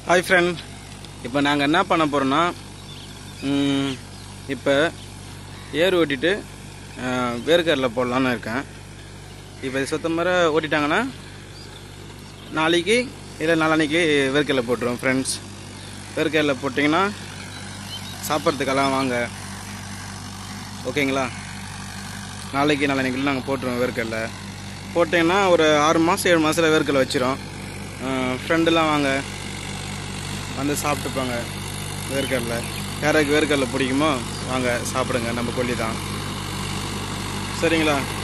hi friend இப்போ நாங்கள் என்ன பண்ண போகிறோன்னா இப்போ ஏர் ஓட்டிட்டு அஹ், வேர்க்கடலை போடலான்னு இருக்கேன் இப்போ இது சுத்த முறை ஓட்டிட்டாங்கன்னா நாளைக்கு இல்லை நாளான்னைக்கு வேர்க்கடலை போட்டுருவோம் ஃப்ரெண்ட்ஸ் வேர்க்கடலை போட்டிங்கன்னா சாப்பிட்றதுக்கெல்லாம் வாங்க ஓகேங்களா நாளைக்கு நாளான்னைக்கு நாங்கள் போட்டுருவோம் வேர்க்கடலை போட்டிங்கன்னா ஒரு ஆறு மாதம் ஏழு மாதத்தில் வேர்க்கடலை வச்சிரும் ஃப்ரெண்டெல்லாம் வாங்க வந்து சாப்பிட்டுப்பாங்க வேர்க்கடலை யாருக்கு வேர்க்கடலை பிடிக்குமோ வாங்க சாப்பிடுங்க நம்ம கொல்லி தான் சரிங்களா